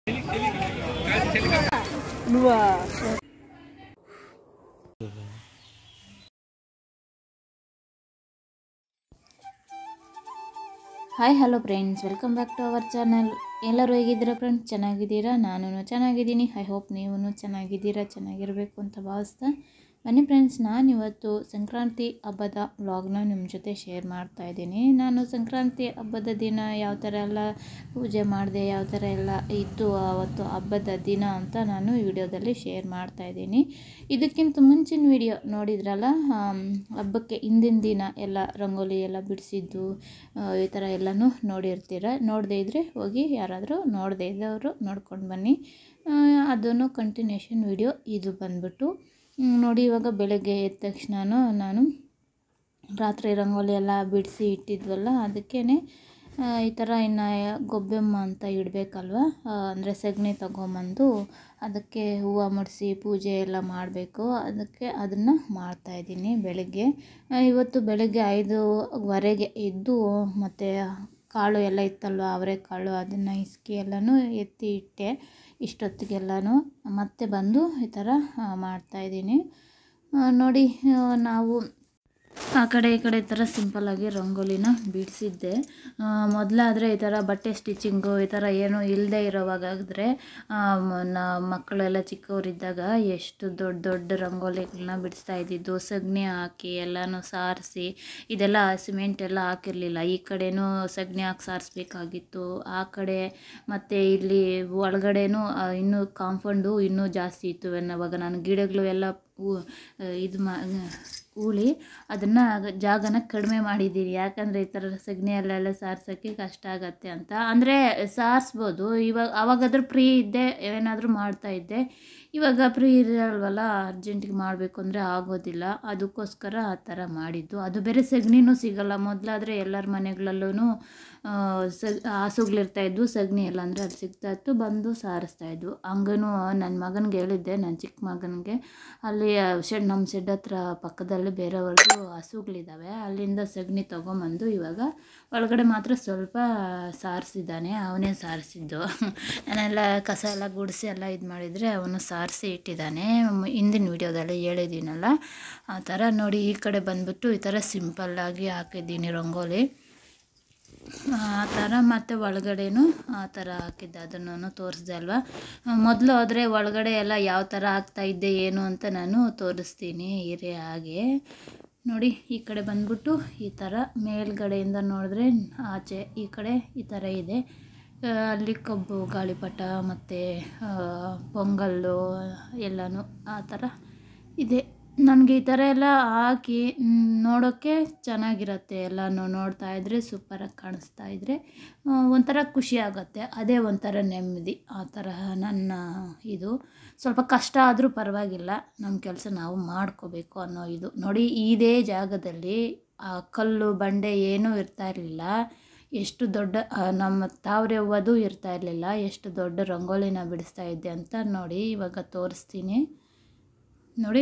Hi hello friends welcome back to our channel ಎಲ್ಲರೂ ಹೇಗಿದ್ದೀರಾ friends ಚೆನ್ನಾಗಿದ್ದೀರಾ ನಾನು ಚೆನ್ನಾಗಿದ್ದೀನಿ ಐ ಹೋಪ್ ನೀವು ಚೆನ್ನಾಗಿದ್ದೀರಾ ಚೆನ್ನಾಗಿರಬೇಕು ಅಂತ ಭಾವಿಸ್ತಾ ಬನ್ನಿ ಫ್ರೆಂಡ್ಸ್ ನಾನು ಇವತ್ತು ಸಂಕ್ರಾಂತಿ ಹಬ್ಬದ ವ್ಲಾಗ್ನ ನಿಮ್ಮ ಜೊತೆ ಶೇರ್ ಮಾಡ್ತಾ ಇದ್ದೀನಿ ನಾನು ಸಂಕ್ರಾಂತಿ ಹಬ್ಬದ ದಿನ ಯಾವ ಥರ ಎಲ್ಲ ಪೂಜೆ ಮಾಡಿದೆ ಯಾವ ಥರ ಎಲ್ಲ ಇತ್ತು ಆವತ್ತು ಹಬ್ಬದ ದಿನ ಅಂತ ನಾನು ವಿಡಿಯೋದಲ್ಲಿ ಶೇರ್ ಮಾಡ್ತಾ ಇದ್ದೀನಿ ಇದಕ್ಕಿಂತ ಮುಂಚಿನ ವಿಡಿಯೋ ನೋಡಿದ್ರಲ್ಲ ಆಮ್, ಹಬ್ಬಕ್ಕೆ ಹಿಂದಿನ ದಿನ ಎಲ್ಲ ರಂಗೋಲಿ ಎಲ್ಲ ಬಿಡಿಸಿದ್ದು ಆ, ಈ ಥರ ಎಲ್ಲನೂ ನೋಡಿರ್ತೀರ ನೋಡದೇ ಇದ್ದರೆ ಹೋಗಿ ಯಾರಾದರೂ ನೋಡದೇ ಇದ್ದವರು ನೋಡ್ಕೊಂಡು ಬನ್ನಿ ಆ, ಅದನ್ನು ಕಂಟಿನ್ಯೂಷನ್ ವಿಡಿಯೋ ಇದು ಬಂದ್ಬಿಟ್ಟು ಹ್ಮ್, ನೋಡಿ ಇವಾಗ ಬೆಳಗ್ಗೆ ಎದ್ದ ತಕ್ಷಣ ನಾನು ರಾತ್ರಿ ರಂಗೋಲಿ ಎಲ್ಲ ಬಿಡಿಸಿ ಇಟ್ಟಿದ್ವಲ್ಲ ಅದಕ್ಕೇ ಈ ಥರ ಇನ್ನು ಗೊಬ್ಬೆಮ್ಮ ಅಂತ ಇಡಬೇಕಲ್ವ ಅಂದರೆ ಸಗಣಿ ತಗೊಂಬಂದು ಅದಕ್ಕೆ ಹೂವು ಮುಡಿಸಿ ಪೂಜೆ ಎಲ್ಲ ಮಾಡಬೇಕು ಅದಕ್ಕೆ ಅದನ್ನು ಮಾಡ್ತಾಯಿದ್ದೀನಿ ಬೆಳಗ್ಗೆ ಆ, ಇವತ್ತು ಬೆಳಗ್ಗೆ ಐದುವರೆಗೆ ಎದ್ದು ಮತ್ತು ಕಾಳು ಎಲ್ಲ ಇತ್ತಲ್ವ ಅವರೆಕಾಳು ಅದನ್ನು ಇಸ್ಕಿ ಎಲ್ಲನೂ ಎತ್ತಿ ಇಟ್ಟೆ ಇಷ್ಟೊತ್ತಿಗೆಲ್ಲನೂ ಮತ್ತೆ ಬಂದು ಈ ಥರ ಆ, ಮಾಡ್ತಾಯಿದ್ದೀನಿ ಆ, ನೋಡಿ ಆ, ನಾವು ಆ ಕಡೆ ಈ ಕಡೆ ಈ ಥರ ಸಿಂಪಲ್ಲಾಗಿ ರಂಗೋಲಿನ ಬಿಡಿಸಿದ್ದೆ ಮೊದಲಾದರೆ ಈ ಥರ ಬಟ್ಟೆ ಸ್ಟಿಚಿಂಗು ಈ ಥರ ಏನೂ ಇಲ್ಲದೆ ಇರೋವಾಗಾದರೆ ಮಕ್ಕಳೆಲ್ಲ ಚಿಕ್ಕವರಿದ್ದಾಗ ಎಷ್ಟು ದೊಡ್ಡ ದೊಡ್ಡ ರಂಗೋಲಿಗಳನ್ನ ಬಿಡಿಸ್ತಾ ಇದ್ದಿದ್ದು ಸಗಣಿ ಹಾಕಿ ಎಲ್ಲನೂ ಸಾರಿಸಿ ಇದೆಲ್ಲ ಸಿಮೆಂಟ್ ಎಲ್ಲ ಹಾಕಿರಲಿಲ್ಲ ಈ ಕಡೆನೂ ಸಗಣಿ ಹಾಕಿ ಸಾರಿಸ್ಬೇಕಾಗಿತ್ತು ಆ ಕಡೆ ಮತ್ತು ಇಲ್ಲಿ ಒಳಗಡೆನೂ ಆ, ಇನ್ನೂ ಕಾಂಪೌಂಡು ಇನ್ನೂ ಜಾಸ್ತಿ ಇತ್ತು ಅವಾಗ ನಾನು ಗಿಡಗಳು ಎಲ್ಲ ಇದು ಮಾ ಹೂಳಿ ಅದನ್ನು ಜಾಗನ ಕಡಿಮೆ ಮಾಡಿದ್ದೀನಿ ಯಾಕಂದರೆ ಈ ಥರ ಸಗಣಿ ಅಲ್ಲೆಲ್ಲ ಸಾರ್ಸೋಕ್ಕೆ ಕಷ್ಟ ಆಗತ್ತೆ ಅಂತ ಅಂದರೆ ಸಾರಿಸ್ಬೋದು ಇವಾಗ ಅವಾಗಾದ್ರೂ ಫ್ರೀ ಇದ್ದೆ ಏನಾದರೂ ಮಾಡ್ತಾ ಇದ್ದೆ ಇವಾಗ ಫ್ರೀ ಇರಲ್ವಲ್ಲ ಅರ್ಜೆಂಟಿಗೆ ಮಾಡಬೇಕು ಅಂದರೆ ಆಗೋದಿಲ್ಲ ಅದಕ್ಕೋಸ್ಕರ ಆ ಥರ ಮಾಡಿದ್ದು ಅದು ಬೇರೆ ಸಗಣಿನೂ ಸಿಗಲ್ಲ ಮೊದಲಾದರೆ ಎಲ್ಲರ ಮನೆಗಳಲ್ಲೂ ಸ ಹಸುಗಳಿರ್ತಾ ಇದ್ವು ಸಗಣಿ ಎಲ್ಲ ಅಂದರೆ ಅದು ಸಿಗ್ತಾ ಇತ್ತು ಬಂದು ಸಾರಿಸ್ತಾ ಇದ್ವು ಹಂಗೂ ನನ್ನ ಮಗನಿಗೆ ಹೇಳಿದ್ದೆ ನನ್ನ ಚಿಕ್ಕ ಮಗನಿಗೆ ಅಲ್ಲಿ ಶೆಡ್ ನಮ್ಮ ಶೆಡ್ ಹತ್ರ ಪಕ್ಕದಲ್ಲಿ ಬೇರೆಯವ್ರದ್ದು ಹಸುಗಳಿದ್ದಾವೆ ಅಲ್ಲಿಂದ ಸಗಣಿ ತೊಗೊಂಬಂದು ಇವಾಗ ಒಳಗಡೆ ಮಾತ್ರ ಸ್ವಲ್ಪ ಸಾರಿಸಿದ್ದಾನೆ ಅವನೇ ಸಾರಿಸಿದ್ದು ನಾನೆಲ್ಲ ಕಸ ಎಲ್ಲ ಗುಡಿಸಿ ಎಲ್ಲ ಇದು ಮಾಡಿದರೆ ಅವನು ಸಾರಿಸಿ ಇಟ್ಟಿದ್ದಾನೆ ಮ್- ಹಿಂದಿನ ವಿಡಿಯೋದಲ್ಲಿ ಹೇಳಿದ್ದೀನಲ್ಲ ಆ ಥರ ನೋಡಿ ಈ ಕಡೆ ಬಂದ್ಬಿಟ್ಟು ಈ ಥರ ಸಿಂಪಲ್ಲಾಗಿ ಹಾಕಿದ್ದೀನಿ ರಂಗೋಲಿ ಆ ಥರ ಮತ್ತು ಒಳಗಡೆನೂ ಆ ಥರ ಹಾಕಿದ್ದೆ ಅದನ್ನು ತೋರಿಸ್ದೆ ಅಲ್ವಾ ಮೊದಲು ಆದರೆ ಒಳಗಡೆ ಎಲ್ಲ ಯಾವ ಥರ ಹಾಕ್ತಾಯಿದ್ದೆ ಏನು ಅಂತ ನಾನು ತೋರಿಸ್ತೀನಿ ಇರೇ ಹಾಗೆ ನೋಡಿ ಈ ಕಡೆ ಬಂದ್ಬಿಟ್ಟು ಈ ಥರ ಮೇಲ್ಗಡೆಯಿಂದ ನೋಡಿದ್ರೆ ಆಚೆ ಈ ಕಡೆ ಈ ಥರ ಇದೆ ಆ, ಅಲ್ಲಿ ಕಬ್ಬು ಗಾಳಿಪಟ ಮತ್ತು ಪೊಂಗಲ್ಲು ಎಲ್ಲನೂ ಆ ಥರ ಇದೆ ನನಗೆ ಈ ಥರ ಎಲ್ಲ ಹಾಕಿ ಮ್, ನೋಡೋಕ್ಕೆ ಚೆನ್ನಾಗಿರತ್ತೆ ಎಲ್ಲನೂ ನೋಡ್ತಾ ಇದ್ದರೆ ಸೂಪರಾಗಿ ಕಾಣಿಸ್ತಾ ಇದ್ದರೆ ಆ, ಒಂಥರ ಖುಷಿ ಆಗುತ್ತೆ ಅದೇ ಒಂಥರ ನೆಮ್ಮದಿ ಆ ಥರ ನನ್ನ ಇದು ಸ್ವಲ್ಪ ಕಷ್ಟ ಆದರೂ ಪರವಾಗಿಲ್ಲ ನಮ್ಮ ಕೆಲಸ ನಾವು ಮಾಡ್ಕೋಬೇಕು ಅನ್ನೋ ಇದು ನೋಡಿ ಇದೇ ಜಾಗದಲ್ಲಿ ಆ ಕಲ್ಲು ಬಂಡೆ ಏನೂ ಇರ್ತಾ ಇರಲಿಲ್ಲ ಎಷ್ಟು ದೊಡ್ಡ ಆ, ನಮ್ಮ ತಾವ್ರೆ ಹೂವದು ಇರ್ತಾ ಇರಲಿಲ್ಲ ಎಷ್ಟು ದೊಡ್ಡ ರಂಗೋಲಿನ ಬಿಡಿಸ್ತಾ ಇದ್ದೆ ಅಂತ ನೋಡಿ ಇವಾಗ ತೋರಿಸ್ತೀನಿ ನೋಡಿ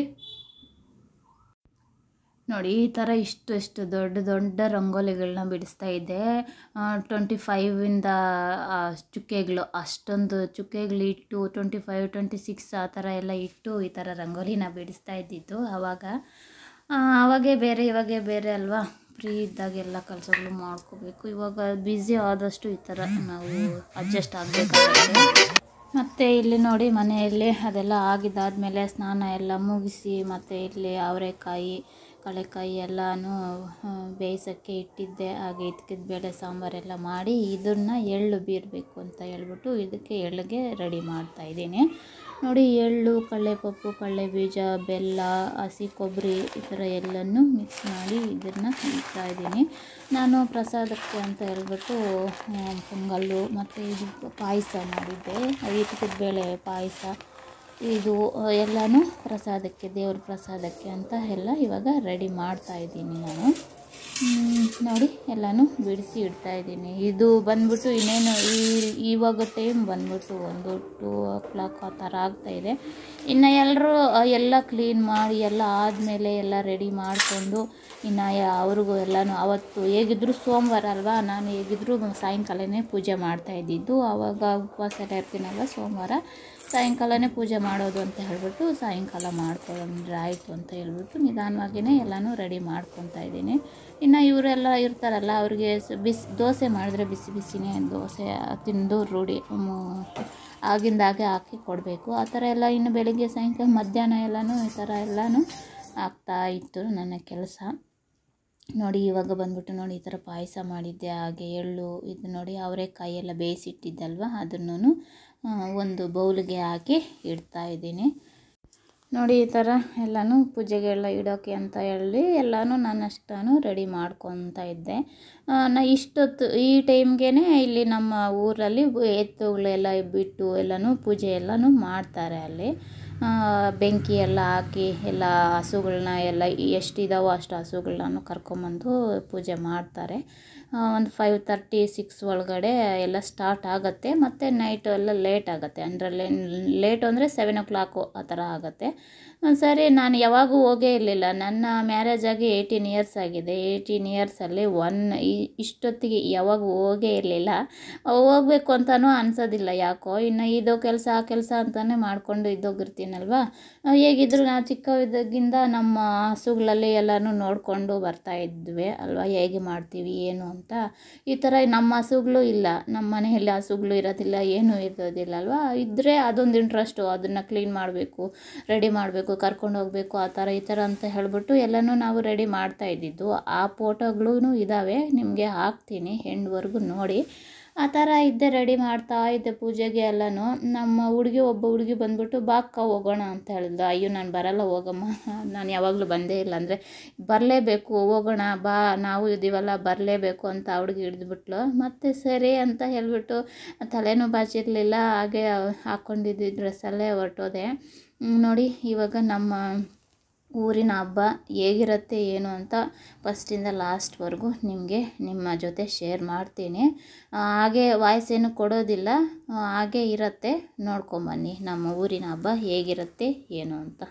ನೋಡಿ ಈ ಥರ ಇಷ್ಟು ಇಷ್ಟು ದೊಡ್ಡ ದೊಡ್ಡ ರಂಗೋಲಿಗಳನ್ನ ಬಿಡಿಸ್ತಾ ಇದ್ದೆ ಟ್ವೆಂಟಿ ಫೈವಿಂದ ಚುಕ್ಕೆಗಳು ಅಷ್ಟೊಂದು ಚುಕ್ಕೆಗಳು ಇಟ್ಟು ಟ್ವೆಂಟಿ ಫೈವ್ ಟ್ವೆಂಟಿ ಸಿಕ್ಸ್ ಆ ಥರ ಎಲ್ಲ ಇಟ್ಟು ಈ ಥರ ರಂಗೋಲಿನ ಬಿಡಿಸ್ತಾ ಇದ್ದಿದ್ದು ಆವಾಗ ಆ, ಆವಾಗೇ ಬೇರೆ ಇವಾಗೇ ಬೇರೆ ಅಲ್ವಾ ಫ್ರೀ ಇದ್ದಾಗ ಎಲ್ಲ ಕೆಲಸಗಳು ಮಾಡ್ಕೋಬೇಕು ಇವಾಗ ಬ್ಯುಸಿ ಆದಷ್ಟು ಈ ಥರ ನಾವು ಅಡ್ಜಸ್ಟ್ ಆಗಬೇಕಾಗುತ್ತೆ ಮತ್ತು ಇಲ್ಲಿ ನೋಡಿ ಮನೆಯಲ್ಲಿ ಅದೆಲ್ಲ ಆಗಿದ್ದಾದಮೇಲೆ ಸ್ನಾನ ಎಲ್ಲ ಮುಗಿಸಿ ಮತ್ತು ಇಲ್ಲಿ ಅವರೆಕಾಯಿ ಕಳೆಕಾಯಿ ಎಲ್ಲನೂ ಬೇಯಿಸೋಕ್ಕೆ ಇಟ್ಟಿದ್ದೆ ಹಾಗೆ ಇದಕ್ಕಿದ ಬೇಳೆ ಸಾಂಬಾರೆಲ್ಲ ಮಾಡಿ ಇದನ್ನು ಎಳ್ಳು ಬೀರಬೇಕು ಅಂತ ಹೇಳ್ಬಿಟ್ಟು ಇದಕ್ಕೆ ಎಳ್ಳಿಗೆ ರೆಡಿ ಮಾಡ್ತಾ ಇದ್ದೀನಿ ನೋಡಿ ಎಳ್ಳು ಕಡಲೆಪಪ್ಪು ಕಡಲೆ ಬೀಜ ಬೆಲ್ಲ ಹಸಿ ಕೊಬ್ಬರಿ ಈ ಥರ ಎಲ್ಲನೂ ಮಿಕ್ಸ್ ಮಾಡಿ ಇದನ್ನು ಇಡ್ತಾ ಇದ್ದೀನಿ ನಾನು ಪ್ರಸಾದಕ್ಕೆ ಅಂತ ಹೇಳ್ಬಿಟ್ಟು ಆ, ಪೊಂಗಲ್ಲು ಮತ್ತು ಇದು ಪಾಯಸ ಮಾಡಿದ್ದೆ ಇದಕ್ಕಿದ ಬೇಳೆ ಪಾಯಸ ಇದು ಆ, ಎಲ್ಲನೂ ಪ್ರಸಾದಕ್ಕೆ ದೇವ್ರ ಪ್ರಸಾದಕ್ಕೆ ಅಂತ ಎಲ್ಲ ಇವಾಗ ರೆಡಿ ಮಾಡ್ತಾ ಇದ್ದೀನಿ ನಾನು ಹ್ಮ್, ನೋಡಿ ಎಲ್ಲನೂ ಬಿಡಿಸಿ ಇಡ್ತಾ ಇದ್ದೀನಿ ಇದು ಬಂದ್ಬಿಟ್ಟು ಇನ್ನೇನು ಈ ಇವಾಗ ಟೈಮ್ ಬಂದ್ಬಿಟ್ಟು ಒಂದು ಟೂ ಓ ಕ್ಲಾಕ್ ಆ ಥರ ಆಗ್ತಾಯಿದೆ ಇನ್ನು ಎಲ್ಲರೂ ಎಲ್ಲ ಕ್ಲೀನ್ ಮಾಡಿ ಎಲ್ಲ ಆದಮೇಲೆ ಎಲ್ಲ ರೆಡಿ ಮಾಡಿಕೊಂಡು ಇನ್ನು ಯಾ- ಅವ್ರಿಗೂ ಎಲ್ಲನೂ ಅವತ್ತು ಹೇಗಿದ್ರು ಸೋಮವಾರ ಅಲ್ವಾ ನಾನು ಹೇಗಿದ್ರು ಸಾಯಂಕಾಲನೇ ಪೂಜೆ ಮಾಡ್ತಾ ಇದ್ದಿದ್ದು ಆವಾಗ ಉಪವಾಸ ಎಲ್ಲ ಇರ್ತೀನಲ್ವ ಸೋಮವಾರ ಸಾಯಂಕಾಲನೇ ಪೂಜೆ ಮಾಡೋದು ಅಂತ ಹೇಳ್ಬಿಟ್ಟು ಸಾಯಂಕಾಲ ಮಾಡ್ಕೊಂಡ್ರೆ ಆಯಿತು ಅಂತ ಹೇಳ್ಬಿಟ್ಟು ನಿಧಾನವಾಗಿಯೇ ಎಲ್ಲನೂ ರೆಡಿ ಮಾಡ್ಕೊತಾ ಇದ್ದೀನಿ ಇನ್ನು ಇವರೆಲ್ಲ ಇರ್ತಾರಲ್ಲ ಅವ್ರಿಗೆ ಸ- ಬಿಸಿ ದೋಸೆ ಮಾಡಿದ್ರೆ ಬಿಸಿ ಬಿಸಿನೇ ದೋಸೆ ತಿಂದು ರೂಢಿ ಮ್, ಆಗಿಂದಾಗೆ ಹಾಕಿ ಕೊಡಬೇಕು ಆ ಥರ ಎಲ್ಲ ಇನ್ನು ಬೆಳಿಗ್ಗೆ ಸಾಯಂಕಾಲ ಮಧ್ಯಾಹ್ನ ಎಲ್ಲನೂ ಈ ಥರ ಎಲ್ಲನೂ ಆಗ್ತಾ ಇತ್ತು ನನ್ನ ಕೆಲಸ ನೋಡಿ ಇವಾಗ ಬಂದ್ಬಿಟ್ಟು ನೋಡಿ ಈ ಥರ ಪಾಯಸ ಮಾಡಿದ್ದೆ ಹಾಗೆ ಎಳ್ಳು ಇದು ನೋಡಿ ಅವರೆಕಾಯಿ ಎಲ್ಲ ಬೇಯಿಸಿಟ್ಟಿದ್ದಲ್ವ ಅದನ್ನು ಒಂದು ಬೌಲ್ಗೆ ಹಾಕಿ ಇಡ್ತಾ ಇದ್ದೀನಿ ನೋಡಿ ಈ ಥರ ಎಲ್ಲನೂ ಪೂಜೆಗೆಲ್ಲ ಇಡೋಕ್ಕೆ ಅಂತ ಹೇಳಿ ಎಲ್ಲನೂ ನಾನು ಅಷ್ಟೂ ರೆಡಿ ಮಾಡ್ಕೊತಾ ಇದ್ದೆ ಆ, ನಾ ಇಷ್ಟೊತ್ತು ಈ ಟೈಮ್ಗೆ ಇಲ್ಲಿ ನಮ್ಮ ಊರಲ್ಲಿ ಎತ್ತುಗಳೆಲ್ಲ ಬಿಟ್ಟು ಎಲ್ಲನೂ ಪೂಜೆ ಎಲ್ಲನೂ ಮಾಡ್ತಾರೆ ಅಲ್ಲಿ ಆ, ಬೆಂಕಿ ಎಲ್ಲ ಹಾಕಿ ಎಲ್ಲ ಹಸುಗಳನ್ನ ಎಲ್ಲ ಎಷ್ಟಿದಾವೋ ಅಷ್ಟು ಹಸುಗಳನ್ನ ಕರ್ಕೊಂಬಂದು ಪೂಜೆ ಮಾಡ್ತಾರೆ ಒಂದು ಫೈವ್ ತರ್ಟಿ ಸಿಕ್ಸ್ ಒಳಗಡೆ ಎಲ್ಲ ಸ್ಟಾರ್ಟ್ ಆಗುತ್ತೆ ಮತ್ತು ನೈಟ್ ಎಲ್ಲ ಲೇಟ್ ಆಗುತ್ತೆ ಅಂದರೆ ಲೇಟ್ ಅಂದರೆ ಸೆವೆನ್ ಓ ಕ್ಲಾಕು ಆ ಥರ ಆಗುತ್ತೆ ಆ, ಸರಿ ನಾನು ಯಾವಾಗೂ ಹೋಗೇ ಇರಲಿಲ್ಲ ನನ್ನ ಮ್ಯಾರೇಜ್ ಆಗಿ ಏಯ್ಟೀನ್ ಇಯರ್ಸ್ ಆಗಿದೆ ಏಯ್ಟೀನ್ ಇಯರ್ಸಲ್ಲಿ ಒನ್ ಇಷ್ಟೊತ್ತಿಗೆ ಯಾವಾಗ ಹೋಗೇ ಇರಲಿಲ್ಲ ಹೋಗ್ಬೇಕು ಅಂತಲೂ ಅನ್ಸೋದಿಲ್ಲ ಯಾಕೋ ಇನ್ನು ಇದು ಕೆಲಸ ಆ ಕೆಲಸ ಅಂತಲೇ ಮಾಡ್ಕೊಂಡು ಇದ್ದೋಗಿರ್ತೀನಲ್ವ ಆ, ಹೇಗಿದ್ರು ನಾವು ಚಿಕ್ಕವಿದ್ದಾಗಿಂದ ನಮ್ಮ ಹಸುಗಳಲ್ಲಿ ಎಲ್ಲನೂ ನೋಡಿಕೊಂಡು ಬರ್ತಾ ಇದ್ವಿ ಅಲ್ವಾ ಹೇಗೆ ಮಾಡ್ತೀವಿ ಏನು ಅಂತ ಈ ಥರ ನಮ್ಮ ಹಸುಗಳು ಇಲ್ಲ ನಮ್ಮ ಮನೆಯಲ್ಲಿ ಹಸುಗಳು ಇರೋದಿಲ್ಲ ಏನೂ ಇರೋದಿಲ್ಲ ಅಲ್ವಾ ಇದ್ದರೆ ಅದೊಂದು ಇಂಟ್ರೆಸ್ಟು ಅದನ್ನು ಕ್ಲೀನ್ ಮಾಡಬೇಕು ರೆಡಿ ಮಾಡಬೇಕು ಕರ್ಕೊಂಡು ಹೋಗಬೇಕು ಆ ಥರ ಈ ಥರ ಅಂತ ಹೇಳ್ಬಿಟ್ಟು ಎಲ್ಲನೂ ನಾವು ರೆಡಿ ಮಾಡ್ತಾ ಇದ್ದಿದ್ದು ಆ ಫೋಟೋಗಳೂ ಇದ್ದಾವೆ ನಿಮಗೆ ಹಾಕ್ತೀನಿ ಎಂಡ್ವರೆಗೂ ನೋಡಿ ಆ ಥರ ಇದ್ದೆ ರೆಡಿ ಮಾಡ್ತಾ ಇದ್ದೆ ಪೂಜೆಗೆ ಎಲ್ಲನೂ ನಮ್ಮ ಹುಡುಗಿ ಒಬ್ಬ ಹುಡುಗಿ ಬಂದ್ಬಿಟ್ಟು ಬಾಕ್ಕ ಹೋಗೋಣ ಅಂತ ಹೇಳಿದ್ಲು ಅಯ್ಯೋ ನಾನು ಬರಲ್ಲ ಹೋಗಮ್ಮ ನಾನು ಯಾವಾಗಲೂ ಬಂದೇ ಇಲ್ಲ ಅಂದರೆ ಬರಲೇಬೇಕು ಹೋಗೋಣ ಬಾ ನಾವು ಇದ್ದೀವಲ್ಲ ಬರಲೇಬೇಕು ಅಂತ ಆ ಹುಡುಗಿ ಹಿಡಿದ್ಬಿಟ್ಲು ಮತ್ತು ಸರಿ ಅಂತ ಹೇಳ್ಬಿಟ್ಟು ತಲೆನೂ ಬಾಚಿರಲಿಲ್ಲ ಹಾಗೆ ಹಾಕ್ಕೊಂಡಿದ್ದ ಡ್ರೆಸ್ಸಲ್ಲೇ ಹೊರಟೋದೆ ಹ್ಮ್, ನೋಡಿ ಇವಾಗ ನಮ್ಮ ಊರಿನ ಹಬ್ಬ ಹೇಗಿರುತ್ತೆ ಏನು ಅಂತ ಫಸ್ಟಿಂದ ಲಾಸ್ಟ್ವರೆಗೂ ನಿಮಗೆ ನಿಮ್ಮ ಜೊತೆ ಶೇರ್ ಮಾಡ್ತೀನಿ ಆ, ಹಾಗೆ ವಾಯ್ಸ್ ಏನು ಕೊಡೋದಿಲ್ಲ ಆ, ಹಾಗೆ ಇರುತ್ತೆ ನೋಡ್ಕೊಂಬನ್ನಿ ನಮ್ಮ ಊರಿನ ಹಬ್ಬ ಹೇಗಿರುತ್ತೆ ಏನು ಅಂತ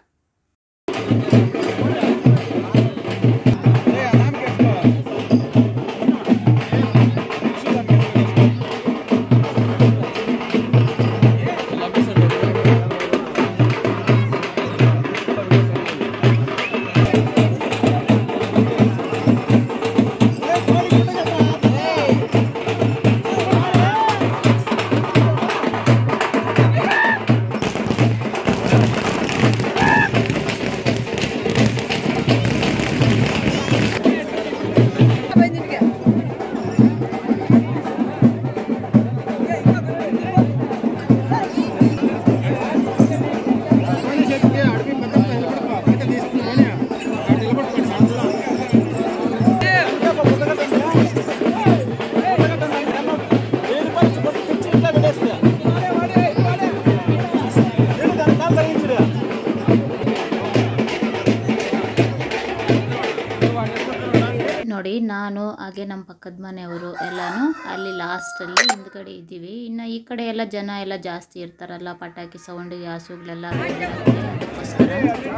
ನೋಡಿ ನಾನು ಹಾಗೆ ನಮ್ಮ ಪಕ್ಕದ ಮನೆಯವರು ಎಲ್ಲನೂ ಅಲ್ಲಿ ಲಾಸ್ಟಲ್ಲಿ ಹಿಂದ್ಗಡೆ ಇದ್ದೀವಿ ಇನ್ನು ಈ ಕಡೆ ಎಲ್ಲ ಜನ ಎಲ್ಲ ಜಾಸ್ತಿ ಇರ್ತಾರಲ್ಲ ಪಟಾಕಿ ಸೌಂಡಿಗೆ ಹಸುಗಳೆಲ್ಲ ಅದಕ್ಕೋಸ್ಕರ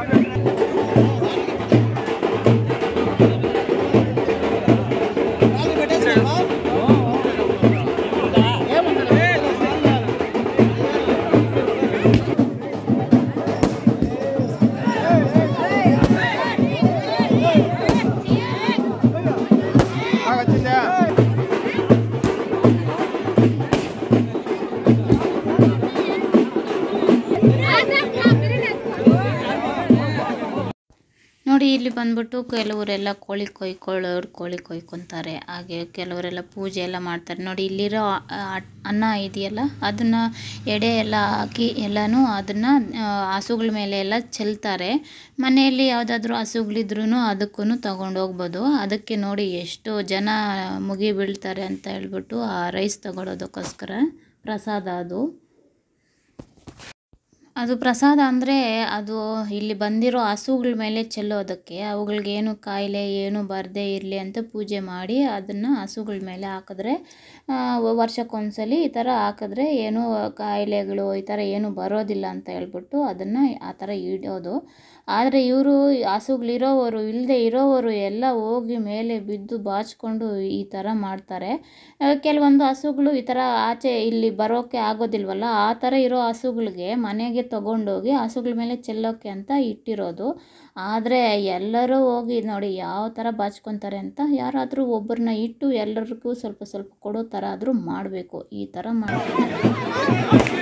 ನೋಡಿ ಇಲ್ಲಿ ಬಂದ್ಬಿಟ್ಟು ಕೆಲವರೆಲ್ಲ ಕೋಳಿ ಕೊಯ್ಕೊಳ್ಳೋರು ಕೋಳಿ ಕೊಯ್ಕೊತಾರೆ ಹಾಗೆ ಕೆಲವರೆಲ್ಲ ಪೂಜೆ ಎಲ್ಲ ಮಾಡ್ತಾರೆ ನೋಡಿ ಇಲ್ಲಿರೋ ಆ- ಅನ್ನ ಇದೆಯಲ್ಲ ಅದನ್ನು ಎಡೆ ಎಲ್ಲ ಹಾಕಿ ಎಲ್ಲನೂ ಅದನ್ನು ಹಸುಗಳ ಮೇಲೆ ಎಲ್ಲ ಚೆಲ್ತಾರೆ ಮನೆಯಲ್ಲಿ ಯಾವುದಾದ್ರೂ ಹಸುಗಳಿದ್ರೂ ಅದಕ್ಕೂ ತಗೊಂಡೋಗ್ಬೋದು ಅದಕ್ಕೆ ನೋಡಿ ಎಷ್ಟು ಜನ ಮುಗಿ ಬೀಳ್ತಾರೆ ಅಂತ ಹೇಳ್ಬಿಟ್ಟು ಆ ರೈಸ್ ತಗೊಳ್ಳೋದಕ್ಕೋಸ್ಕರ ಪ್ರಸಾದ ಅದು ಅದು ಪ್ರಸಾದ ಅಂದರೆ ಅದು ಇಲ್ಲಿ ಬಂದಿರೋ ಹಸುಗಳ ಮೇಲೆ ಚೆಲ್ಲೋದಕ್ಕೆ ಅವುಗಳಿಗೇನು ಕಾಯಿಲೆ ಏನು ಬರದೇ ಇರಲಿ ಅಂತ ಪೂಜೆ ಮಾಡಿ ಅದನ್ನು ಹಸುಗಳ ಮೇಲೆ ಹಾಕಿದ್ರೆ ವರ್ಷಕ್ಕೊಂದ್ಸಲಿ ಈ ಥರ ಹಾಕಿದ್ರೆ ಏನೂ ಕಾಯಿಲೆಗಳು ಈ ಥರ ಏನೂ ಬರೋದಿಲ್ಲ ಅಂತ ಹೇಳ್ಬಿಟ್ಟು ಅದನ್ನು ಆ ಥರ ಇಡೋದು ಆದರೆ ಇವರು ಹಸುಗಳಿರೋವರು ಇಲ್ಲದೆ ಇರೋವರು ಎಲ್ಲ ಹೋಗಿ ಮೇಲೆ ಬಿದ್ದು ಬಾಚಿಕೊಂಡು ಈ ಥರ ಮಾಡ್ತಾರೆ ಕೆಲವೊಂದು ಹಸುಗಳು ಈ ಥರ ಆಚೆ ಇಲ್ಲಿ ಬರೋಕ್ಕೆ ಆಗೋದಿಲ್ವಲ್ಲ ಆ ಥರ ಇರೋ ಹಸುಗಳಿಗೆ ಮನೆಗೆ ತಗೊಂಡೋಗಿ ಹಸುಗಳ ಮೇಲೆ ಚೆಲ್ಲೋಕ್ಕೆ ಅಂತ ಇಟ್ಟಿರೋದು ಆದರೆ ಎಲ್ಲರೂ ಹೋಗಿ ನೋಡಿ ಯಾವ ಥರ ಬಾಚ್ಕೊತಾರೆ ಅಂತ ಯಾರಾದರೂ ಒಬ್ಬರನ್ನ ಇಟ್ಟು ಎಲ್ಲರಿಗೂ ಸ್ವಲ್ಪ ಸ್ವಲ್ಪ ಕೊಡೋ ಥರ ಆದರೂ ಮಾಡಬೇಕು ಈ ಥರ ಮಾಡ್ತಾರೆ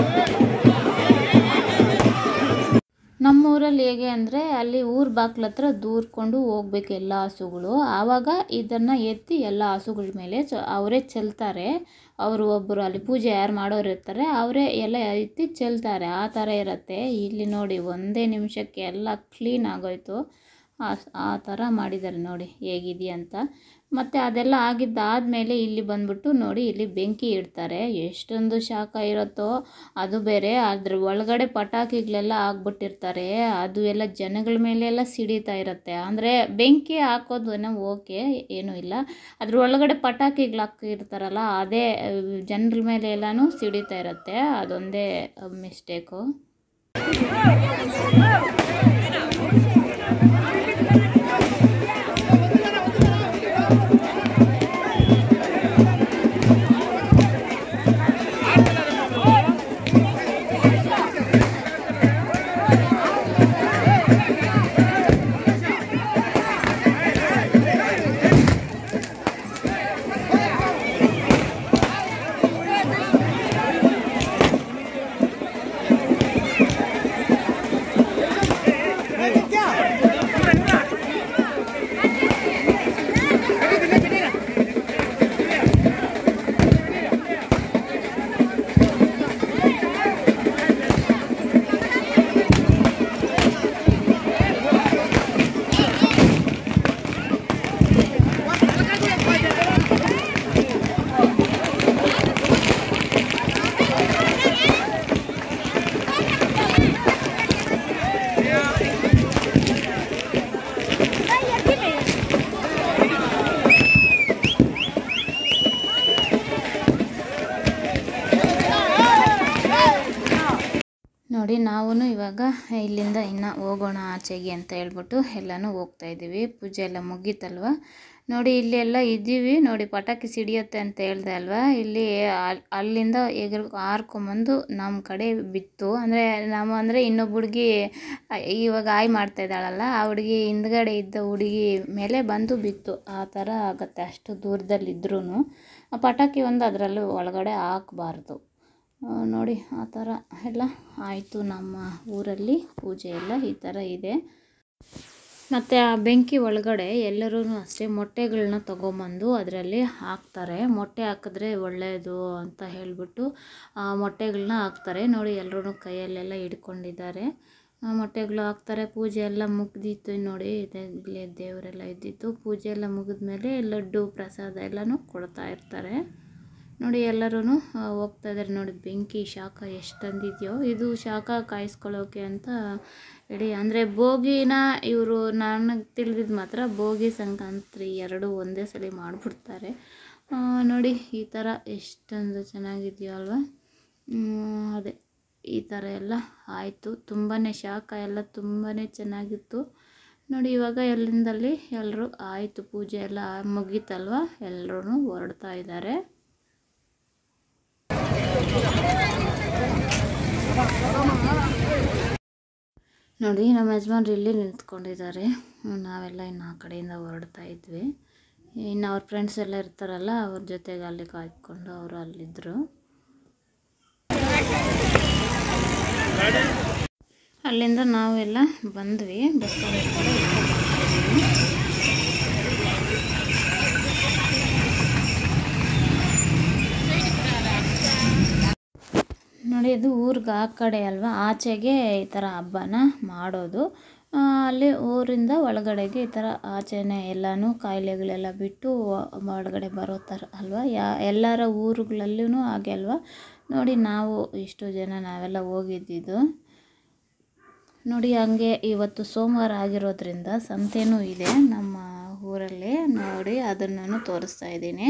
ನಮ್ಮೂರಲ್ಲಿ ಹೇಗೆ ಅಂದರೆ ಅಲ್ಲಿ ಊರ ಬಾಗ್ಲ ಹತ್ರ ದೂರ್ಕೊಂಡು ಹೋಗ್ಬೇಕು ಎಲ್ಲ ಹಸುಗಳು ಆವಾಗ ಇದನ್ನು ಎತ್ತಿ ಎಲ್ಲ ಹಸುಗಳ ಮೇಲೆ ಚ ಅವರೇ ಚೆಲ್ತಾರೆ ಅವರು ಒಬ್ಬರು ಅಲ್ಲಿ ಪೂಜೆ ಯಾರು ಮಾಡೋರು ಇರ್ತಾರೆ ಅವರೇ ಎಲ್ಲ ಎತ್ತಿ ಚೆಲ್ತಾರೆ ಆ ಥರ ಇರುತ್ತೆ ಇಲ್ಲಿ ನೋಡಿ ಒಂದೇ ನಿಮಿಷಕ್ಕೆ ಎಲ್ಲ ಕ್ಲೀನ್ ಆಗೋಯ್ತು ಆ ಆ ಥರ ಮಾಡಿದ್ದಾರೆ ನೋಡಿ ಹೇಗಿದೆಯಂತ ಮತ್ತು ಅದೆಲ್ಲ ಆಗಿದ್ದಾದಮೇಲೆ ಇಲ್ಲಿ ಬಂದ್ಬಿಟ್ಟು ನೋಡಿ ಇಲ್ಲಿ ಬೆಂಕಿ ಇಡ್ತಾರೆ ಎಷ್ಟೊಂದು ಶಾಖ ಇರುತ್ತೋ ಅದು ಬೇರೆ ಅದ್ರ ಒಳಗಡೆ ಪಟಾಕಿಗಳೆಲ್ಲ ಹಾಕ್ಬಿಟ್ಟಿರ್ತಾರೆ ಅದು ಎಲ್ಲ ಜನಗಳ ಮೇಲೆಲ್ಲ ಸಿಡಿತಾ ಇರುತ್ತೆ ಅಂದರೆ ಬೆಂಕಿ ಹಾಕೋದು ಏನೋ ಓಕೆ ಏನೂ ಇಲ್ಲ ಅದ್ರ ಒಳಗಡೆ ಪಟಾಕಿಗಳು ಹಾಕಿರ್ತಾರಲ್ಲ ಅದೇ ಜನರ ಮೇಲೆ ಎಲ್ಲನೂ ಸಿಡಿತಾ ಇರುತ್ತೆ ಅದೊಂದೇ ಮಿಸ್ಟೇಕು ನೋಡಿ ನಾವು ಇವಾಗ ಇಲ್ಲಿಂದ ಇನ್ನು ಹೋಗೋಣ ಆಚೆಗೆ ಅಂತ ಹೇಳ್ಬಿಟ್ಟು ಎಲ್ಲನೂ ಹೋಗ್ತಾ ಇದ್ದೀವಿ ಪೂಜೆ ಎಲ್ಲ ಮುಗೀತಲ್ವ ನೋಡಿ ಇಲ್ಲಿ ಎಲ್ಲ ಇದ್ದೀವಿ ನೋಡಿ ಪಟಾಕಿ ಸಿಡಿಯುತ್ತೆ ಅಂತ ಹೇಳ್ದೆ ಅಲ್ವಾ ಇಲ್ಲಿ ಅಲ್- ಅಲ್ಲಿಂದ ಎಗರ್ ಹಾರ್ಕೊಂಬಂದು ನಮ್ಮ ಕಡೆ ಬಿತ್ತು ಅಂದರೆ ನಮ್ಮ ಅಂದರೆ ಇನ್ನೊಬ್ಬ ಹುಡುಗಿ ಇವಾಗ ಆಯ್ ಮಾಡ್ತಾ ಇದ್ದಾಳಲ್ಲ ಆ ಹುಡುಗಿ ಹಿಂದ್ಗಡೆ ಇದ್ದ ಹುಡುಗಿ ಮೇಲೆ ಬಂದು ಬಿತ್ತು ಆ ಥರ ಆಗುತ್ತೆ ಅಷ್ಟು ದೂರದಲ್ಲಿದ್ರೂ ಪಟಾಕಿ ಒಂದು ಅದರಲ್ಲೂ ಒಳಗಡೆ ಹಾಕಬಾರ್ದು ಆ, ನೋಡಿ ಆ ಥರ ಎಲ್ಲ ಆಯಿತು ನಮ್ಮ ಊರಲ್ಲಿ ಪೂಜೆ ಎಲ್ಲ ಈ ಥರ ಇದೆ ಮತ್ತು ಆ ಬೆಂಕಿ ಒಳಗಡೆ ಎಲ್ಲರೂ ಅಷ್ಟೇ ಮೊಟ್ಟೆಗಳನ್ನ ತೊಗೊಂಬಂದು ಅದರಲ್ಲಿ ಹಾಕ್ತಾರೆ ಮೊಟ್ಟೆ ಹಾಕಿದ್ರೆ ಒಳ್ಳೆಯದು ಅಂತ ಹೇಳಿಬಿಟ್ಟು ಆ ಮೊಟ್ಟೆಗಳನ್ನ ಹಾಕ್ತಾರೆ ನೋಡಿ ಎಲ್ಲರೂ ಕೈಯಲ್ಲೆಲ್ಲ ಹಿಡ್ಕೊಂಡಿದ್ದಾರೆ ಆ ಮೊಟ್ಟೆಗಳು ಹಾಕ್ತಾರೆ ಪೂಜೆ ಎಲ್ಲ ಮುಗ್ದಿತ್ತು ನೋಡಿ ಇದೆ ಇಲ್ಲೇ ದೇವರೆಲ್ಲ ಇದ್ದಿತ್ತು ಪೂಜೆ ಎಲ್ಲ ಮುಗಿದ್ಮೇಲೆ ಲಡ್ಡು ಪ್ರಸಾದ ಎಲ್ಲನೂ ಕೊಡ್ತಾ ಇರ್ತಾರೆ ನೋಡಿ ಎಲ್ಲರೂ ಹೋಗ್ತಾ ಇದ್ದಾರೆ ನೋಡಿ ಬೆಂಕಿ ಶಾಖ ಎಷ್ಟು ತಂದಿದೆಯೋ ಇದು ಶಾಖ ಕಾಯಿಸ್ಕೊಳ್ಳೋಕೆ ಅಂತ ಇಡೀ ಅಂದರೆ ಬೋಗಿನ ಇವರು ನನಗೆ ತಿಳಿದಿದ್ದು ಮಾತ್ರ ಬೋಗಿ ಸಂಕ್ರಾಂತಿ ಎರಡು ಒಂದೇ ಸಲ ಮಾಡಿಬಿಡ್ತಾರೆ ಆ, ನೋಡಿ ಈ ಥರ ಎಷ್ಟೊಂದು ಚೆನ್ನಾಗಿದೆಯೋ ಅಲ್ವಾ ಹ್ಮ್, ಅದೇ ಈ ಥರ ಎಲ್ಲ ಆಯಿತು ತುಂಬಾ ಶಾಖ ಎಲ್ಲ ತುಂಬಾ ಚೆನ್ನಾಗಿತ್ತು ನೋಡಿ ಇವಾಗ ಎಲ್ಲಿಂದಲ್ಲಿ ಎಲ್ಲರೂ ಆಯಿತು ಪೂಜೆ ಎಲ್ಲ ಮುಗೀತಲ್ವ ಎಲ್ಲರೂ ಹೊರಡ್ತಾ ಇದ್ದಾರೆ ನೋಡಿ ನಮ್ಮ ಯಜಮಾನ್ರು ಇಲ್ಲಿ ನಿಂತ್ಕೊಂಡಿದ್ದಾರೆ ಹ್ಮ್, ನಾವೆಲ್ಲ ಇನ್ನು ಆ ಕಡೆಯಿಂದ ಹೊರಡ್ತಾ ಇದ್ವಿ ಇನ್ನು ಅವ್ರ ಫ್ರೆಂಡ್ಸ್ ಎಲ್ಲ ಇರ್ತಾರಲ್ಲ ಅವ್ರ ಜೊತೆಗೆ ಅಲ್ಲಿ ಕಾಯ್ಕೊಂಡು ಅವರು ಅಲ್ಲಿದ್ದರು ಅಲ್ಲಿಂದ ನಾವೆಲ್ಲ ಬಂದ್ವಿ ಬಸ್ ಸ್ಟ್ಯಾಂಡ್ ಕಡೆ ಈಗ ಬರ್ತಾ ಇದ್ವಿ. ನೋಡಿ ಅದು ಊರಿಗೆ ಆ ಕಡೆ ಅಲ್ವಾ ಆಚೆಗೆ ಈ ಥರ ಹಬ್ಬನ ಮಾಡೋದು ಆ, ಅಲ್ಲಿ ಊರಿಂದ ಒಳಗಡೆಗೆ ಈ ಥರ ಆಚೆನೆ ಎಲ್ಲನೂ ಕಾಯಿಲೆಗಳೆಲ್ಲ ಬಿಟ್ಟು ಒಳಗಡೆ ಬರೋ ಥರ ಅಲ್ವಾ ಯಾ ಎಲ್ಲರ ಊರುಗಳಲ್ಲೂ ಹಾಗೆ ಅಲ್ವಾ ನೋಡಿ ನಾವು ಇಷ್ಟು ಜನ ನಾವೆಲ್ಲ ಹೋಗಿದ್ದಿದ್ದು ನೋಡಿ ಹಂಗೆ ಇವತ್ತು ಸೋಮವಾರ ಆಗಿರೋದ್ರಿಂದ ಸಂತೆನೂ ಇದೆ ನಮ್ಮ ಊರಲ್ಲಿ ನೋಡಿ ಅದನ್ನು ತೋರಿಸ್ತಾ ಇದ್ದೀನಿ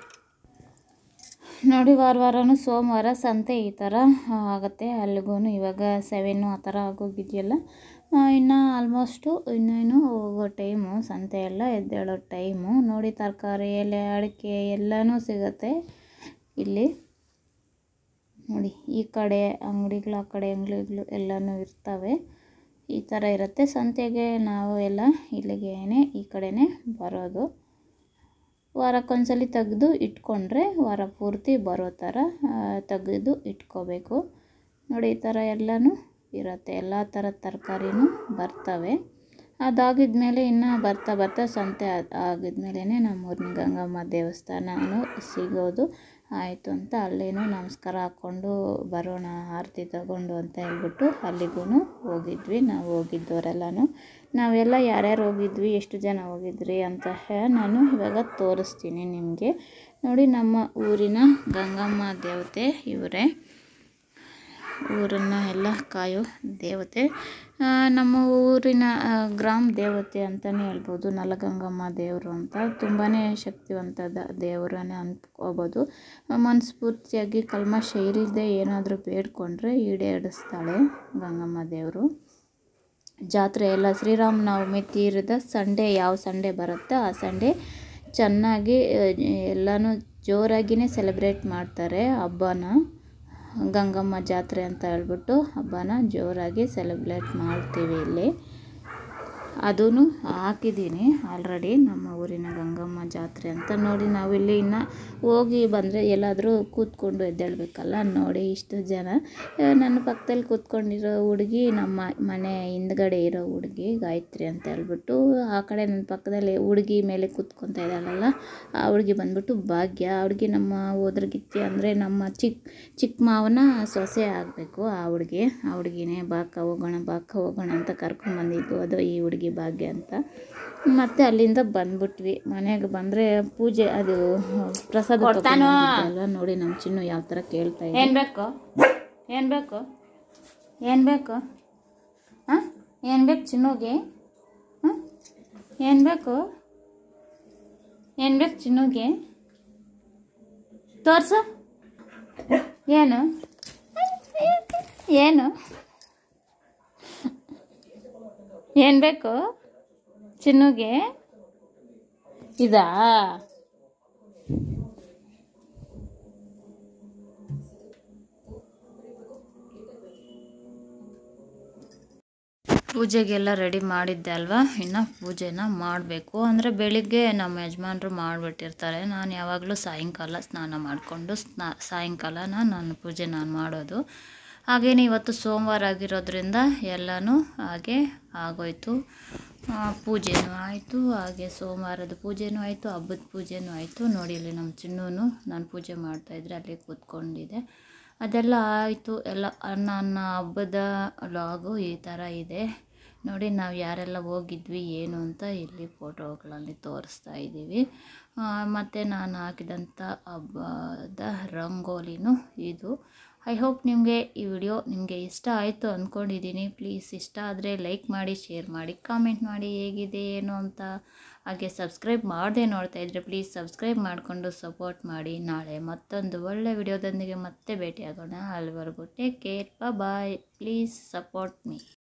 ನೋಡಿ ವಾರ ವಾರನೂ ಸೋಮವಾರ ಸಂತೆ ಈ ಥರ ಆಗುತ್ತೆ ಅಲ್ಲಿಗೂ ಇವಾಗ ಸೆವೆನ್ನು ಆ ಥರ ಆಗೋಗಿದೆಯಲ್ಲ ಇನ್ನು ಆಲ್ಮೋಸ್ಟು ಇನ್ನೇನು ಹೋಗೋ ಟೈಮು ಸಂತೆ ಎಲ್ಲ ಎದ್ದೇಳೋ ಟೈಮು ನೋಡಿ ತರಕಾರಿ ಎಲೆ ಅಡಿಕೆ ಎಲ್ಲನೂ ಸಿಗುತ್ತೆ ಇಲ್ಲಿ ನೋಡಿ ಈ ಕಡೆ ಅಂಗಡಿಗಳು ಆ ಕಡೆ ಅಂಗಡಿಗಳು ಎಲ್ಲನೂ ಇರ್ತವೆ ಈ ಥರ ಇರುತ್ತೆ ಸಂತೆಗೆ ನಾವು ಎಲ್ಲ ಇಲ್ಲಿಗೇನೆ ಈ ಕಡೆನೇ ಬರೋದು ವಾರಕ್ಕೊಂದ್ಸಲಿ ತೆಗೆದು ಇಟ್ಕೊಂಡ್ರೆ ವಾರ ಪೂರ್ತಿ ಬರೋ ಥರ ತೆಗೆದು ಇಟ್ಕೋಬೇಕು ನೋಡಿ ಈ ಥರ ಎಲ್ಲನೂ ಇರುತ್ತೆ ಎಲ್ಲ ಥರದ ತರಕಾರಿನೂ ಬರ್ತವೆ ಅದಾಗಿದ್ಮೇಲೆ ಇನ್ನು ಬರ್ತಾ ಬರ್ತಾ ಸಂತೆ ಆಗಿದ್ಮೇಲೆ ನಮ್ಮೂರಿನ ಗಂಗಮ್ಮ ದೇವಸ್ಥಾನನೂ ಸಿಗೋದು ಆಯಿತು ಅಂತ ಅಲ್ಲೇನೂ ನಮಸ್ಕಾರ ಹಾಕ್ಕೊಂಡು ಬರೋಣ ಆರತಿ ತಗೊಂಡು ಅಂತ ಹೇಳ್ಬಿಟ್ಟು ಅಲ್ಲಿಗೂ ಹೋಗಿದ್ವಿ ನಾವು ಹೋಗಿದ್ದವರೆಲ್ಲನೂ ನಾವೆಲ್ಲ ಯಾರ್ಯಾರು ಹೋಗಿದ್ವಿ ಎಷ್ಟು ಜನ ಹೋಗಿದ್ರಿ ಅಂತ ನಾನು ಇವಾಗ ತೋರಿಸ್ತೀನಿ ನಿಮಗೆ ನೋಡಿ ನಮ್ಮ ಊರಿನ ಗಂಗಮ್ಮ ದೇವತೆ ಇವರೇ ಊರನ್ನು ಎಲ್ಲ ಕಾಯೋ ದೇವತೆ ನಮ್ಮ ಊರಿನ ಗ್ರಾಮ ದೇವತೆ ಅಂತಲೇ ಹೇಳ್ಬೋದು ನಲಗಂಗಮ್ಮ ದೇವರು ಅಂತ ತುಂಬಾ ಶಕ್ತಿವಂತದ ದೇವರನ್ನೇ ಅಂದ್ಕೋಬೋದು ಮನಸ್ಫೂರ್ತಿಯಾಗಿ ಕಲ್ಮಶ ಇಲ್ಲದೆ ಏನಾದರೂ ಬೇಡ್ಕೊಂಡ್ರೆ ಈಡೇರಿಸ್ತಾಳೆ ಗಂಗಮ್ಮ ದೇವರು ಜಾತ್ರೆ ಎಲ್ಲ ಶ್ರೀರಾಮನವಮಿ ತೀರದ ಸಂಡೇ ಯಾವ ಸಂಡೇ ಬರುತ್ತೋ ಆ ಸಂಡೇ ಚೆನ್ನಾಗಿ ಎಲ್ಲನೂ ಜೋರಾಗಿಯೇ ಸೆಲೆಬ್ರೇಟ್ ಮಾಡ್ತಾರೆ ಹಬ್ಬನ ಗಂಗಮ್ಮ ಜಾತ್ರೆ ಅಂತ ಹೇಳ್ಬಿಟ್ಟು ಹಬ್ಬನ ಜೋರಾಗಿ ಸೆಲೆಬ್ರೇಟ್ ಮಾಡ್ತೀವಿ ಇಲ್ಲಿ ಅದೂ ಹಾಕಿದ್ದೀನಿ ಆಲ್ರೆಡಿ ನಮ್ಮ ಊರಿನ ಗಂಗಮ್ಮ ಜಾತ್ರೆ ಅಂತ ನೋಡಿ ನಾವಿಲ್ಲಿ ಇನ್ನು ಹೋಗಿ ಬಂದರೆ ಎಲ್ಲಾದರೂ ಕೂತ್ಕೊಂಡು ಎದ್ದೇಳಬೇಕಲ್ಲ ನೋಡಿ ಇಷ್ಟು ಜನ ನನ್ನ ಪಕ್ಕದಲ್ಲಿ ಕೂತ್ಕೊಂಡಿರೋ ಹುಡುಗಿ ನಮ್ಮ ಮನೆ ಹಿಂದ್ಗಡೆ ಇರೋ ಹುಡುಗಿ ಗಾಯತ್ರಿ ಅಂತ ಹೇಳ್ಬಿಟ್ಟು ಆ ಕಡೆ ನನ್ನ ಪಕ್ಕದಲ್ಲಿ ಹುಡುಗಿ ಮೇಲೆ ಕೂತ್ಕೊತಾ ಇದ್ದಾಳಲ್ಲ ಆ ಹುಡುಗಿ ಬಂದ್ಬಿಟ್ಟು ಭಾಗ್ಯ ಆ ಹುಡುಗಿ ನಮ್ಮ ಓದ್ರಗಿತ್ತಿ ಅಂದರೆ ನಮ್ಮ ಚಿಕ್ಕ ಚಿಕ್ಕ ಮಾವನ ಸೊಸೆ ಆಗಬೇಕು ಆ ಹುಡುಗಿ ಆ ಹುಡುಗಿನೇ ಬಾಕ ಹೋಗೋಣ ಬಾಕ ಹೋಗೋಣ ಅಂತ ಕರ್ಕೊಂಬಂದಿದ್ದು ಅದು ಈ ಹುಡುಗಿ ಭಾಗ್ಯ ಅಂತ ಮತ್ತೆ ಅಲ್ಲಿಂದ ಬಂದ್ಬಿಟ್ವಿ ಮನೆಗೆ ಬಂದರೆ ಪೂಜೆ ಅದು ಪ್ರಸಾದ ಅಲ್ವಾ ನೋಡಿ ನಮ್ಮ ಚಿನ್ನು ಯಾವ ಥರ ಕೇಳ್ತಾ ಇದೆ ಏನು ಬೇಕು ಏನು ಬೇಕು ಏನು ಬೇಕು ಹಾಂ ಏನು ಬೇಕು ಚಿನ್ನುಗೆ ಹಾಂ ಏನು ಬೇಕು ಏನು ಬೇಕು ಚಿನ್ನುಗೆ ತೋರ್ಸು ಏನು ಏನು ಏನು ಬೇಕು ಚಿನ್ನುಗೆ ಇದಾ ಪೂಜೆಗೆಲ್ಲ ರೆಡಿ ಮಾಡಿದ್ದೆ ಅಲ್ವಾ ಇನ್ನು ಪೂಜೆನ ಮಾಡಬೇಕು ಅಂದರೆ ಬೆಳಿಗ್ಗೆ ನಮ್ಮ ಯಜಮಾನ್ರು ಮಾಡಿಬಿಟ್ಟಿರ್ತಾರೆ ನಾನು ಯಾವಾಗಲೂ ಸಾಯಂಕಾಲ ಸ್ನಾನ ಮಾಡಿಕೊಂಡು ಸ್ನಾ ಸಾಯಂಕಾಲನ ನಾನು ಪೂಜೆ ನಾನು ಮಾಡೋದು ಹಾಗೇನೆ ಇವತ್ತು ಸೋಮವಾರ ಆಗಿರೋದ್ರಿಂದ ಎಲ್ಲನೂ ಹಾಗೆ ಆಗೋಯ್ತು ಪೂಜೆನೂ ಆಯಿತು ಹಾಗೆ ಸೋಮವಾರದ ಪೂಜೆನೂ ಆಯಿತು ಹಬ್ಬದ ಪೂಜೆನೂ ಆಯಿತು ನೋಡಿ ಇಲ್ಲಿ ನಮ್ಮ ಚಿನ್ನೂ ನಾನು ಪೂಜೆ ಮಾಡ್ತಾಯಿದ್ರೆ ಅಲ್ಲಿ ಕೂತ್ಕೊಂಡಿದೆ ಅದೆಲ್ಲ ಆಯಿತು ಎಲ್ಲ ನನ್ನ ಹಬ್ಬದ ಲಾಗು ಈ ಥರ ಇದೆ ನೋಡಿ ನಾವು ಯಾರೆಲ್ಲ ಹೋಗಿದ್ವಿ ಏನು ಅಂತ ಇಲ್ಲಿ ಫೋಟೋಗಳಲ್ಲಿ ತೋರಿಸ್ತಾ ಇದ್ದೀವಿ ಮತ್ತು ನಾನು ಹಾಕಿದಂಥ ಹಬ್ಬದ ರಂಗೋಲಿನೂ ಇದು ಐ ಹೋಪ್ ನಿಮಗೆ ಈ ವಿಡಿಯೋ ನಿಮಗೆ ಇಷ್ಟ ಆಯಿತು ಅಂದ್ಕೊಂಡಿದ್ದೀನಿ ಪ್ಲೀಸ್ ಇಷ್ಟ ಆದರೆ ಲೈಕ್ ಮಾಡಿ ಶೇರ್ ಮಾಡಿ ಕಾಮೆಂಟ್ ಮಾಡಿ ಹೇಗಿದೆ ಏನು ಅಂತ ಹಾಗೆ ಸಬ್ಸ್ಕ್ರೈಬ್ ಮಾಡದೆ ನೋಡ್ತಾ ಇದ್ದರೆ ಪ್ಲೀಸ್ ಸಬ್ಸ್ಕ್ರೈಬ್ ಮಾಡಿಕೊಂಡು ಸಪೋರ್ಟ್ ಮಾಡಿ ನಾಳೆ ಮತ್ತೊಂದು ಒಳ್ಳೆ ವಿಡಿಯೋದೊಂದಿಗೆ ಮತ್ತೆ ಭೇಟಿಯಾಗೋಣ ಅಲ್ಲಿವರೆಗೂ take care bye please support me